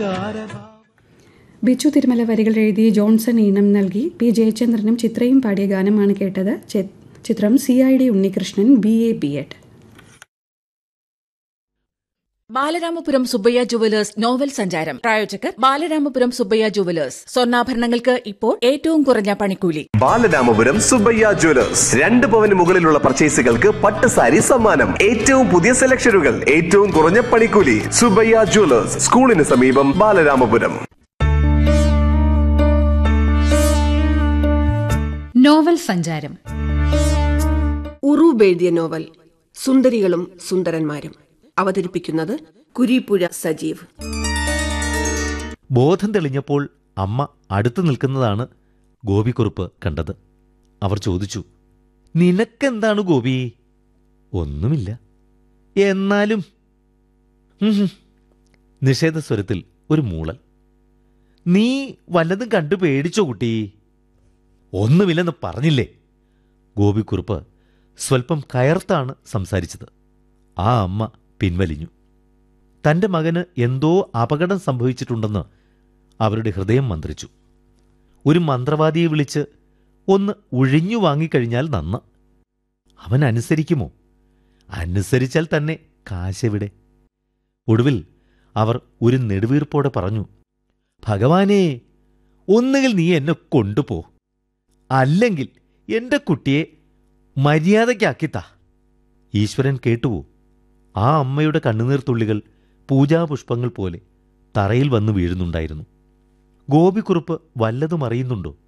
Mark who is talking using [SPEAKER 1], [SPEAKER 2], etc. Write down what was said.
[SPEAKER 1] ശൃംഗാരഭാവ
[SPEAKER 2] ബിച്ചു തിരുമല വരികൾ എഴുതി ജോൺസൺ ഈണം നൽകി പി ജയചന്ദ്രനും ചിത്രയും പാടിയ ഗാനമാണ് കേട്ടത് ചി- ചിത്രം C I D Unnikrishnan B A B ed
[SPEAKER 3] Balaramapuram Subbayya jewellers novel സഞ്ചാരം പ്രായോജകർ ബാലരാമപുരം സുബ്ബയ്യ ജുവലേഴ്സ് സ്വർണ്ണാഭരണങ്ങൾക്ക് ഇപ്പോൾ ഏറ്റവും കുറഞ്ഞ പണിക്കൂലി
[SPEAKER 4] ബാലരാമപുരം സുബയ്യ ജ്വല്ലേഴ്സ് രണ്ട് പവന് മുകളിലുള്ള പർച്ചേസുകൾക്ക് പട്ട് സാരി സമ്മാനം ഏറ്റവും പുതിയ സെലക്ഷനുകൾ ഏറ്റവും കുറഞ്ഞ പണിക്കൂലി സുബയ്യ ജ്വല്ലേഴ്സ് സ്കൂളിന് സമീപം ബാലരാമപുരം
[SPEAKER 5] നോവൽ സഞ്ചാരം
[SPEAKER 6] ഉറൂബ് എഴുതിയ നോവൽ സുന്ദരികളും സുന്ദരന്മാരും അവതരിപ്പിക്കുന്നത് കുരീപ്പുഴ സജീവ്
[SPEAKER 7] ബോധം തെളിഞ്ഞപ്പോൾ അമ്മ അടുത്തു നിൽക്കുന്നതാണ് ഗോപിക്കുറുപ്പ് കണ്ടത് അവർ ചോദിച്ചു നിനക്കെന്താണ് ഗോപി ഒന്നുമില്ല എന്നാലും ഉം ഹും. നിഷേധസ്വരത്തിൽ ഒരു മൂളൽ നീ വല്ലതും കണ്ടു പേടിച്ചോ കുട്ടി ഒന്നുമില്ലെന്ന് പറഞ്ഞില്ലേ ഗോപിക്കുറുപ്പ് സ്വൽപ്പം കയർത്താണ് സംസാരിച്ചത് ആ അമ്മ പിൻവലിഞ്ഞു തന്റെ മകന് എന്തോ അപകടം സംഭവിച്ചിട്ടുണ്ടെന്ന് അവരുടെ ഹൃദയം മന്ത്രിച്ചു ഒരു മന്ത്രവാദിയെ വിളിച്ച് ഒന്ന് ഒഴിഞ്ഞു വാങ്ങിക്കഴിഞ്ഞാൽ നന്ന് അവൻ അനുസരിക്കുമോ അനുസരിച്ചാൽ തന്നെ കാശെവിടെ ഒടുവിൽ അവർ ഒരു നെടുവീർപ്പോടെ പറഞ്ഞു ഭഗവാനേ ഒന്നുകിൽ നീ എന്നെ കൊണ്ടുപോ അല്ലെങ്കിൽ എന്റെ കുട്ടിയെ മര്യാദയ്ക്കാക്കിത്താ ഈശ്വരൻ കേട്ടുവോ ആ അമ്മയുടെ കണ്ണുനീർത്തുള്ളികൾ പൂജാപുഷ്പങ്ങൾ പോലെ തറയിൽ വന്നു വീഴുന്നുണ്ടായിരുന്നു ഗോപിക്കുറുപ്പ് വല്ലതും അറിയുന്നുണ്ടോ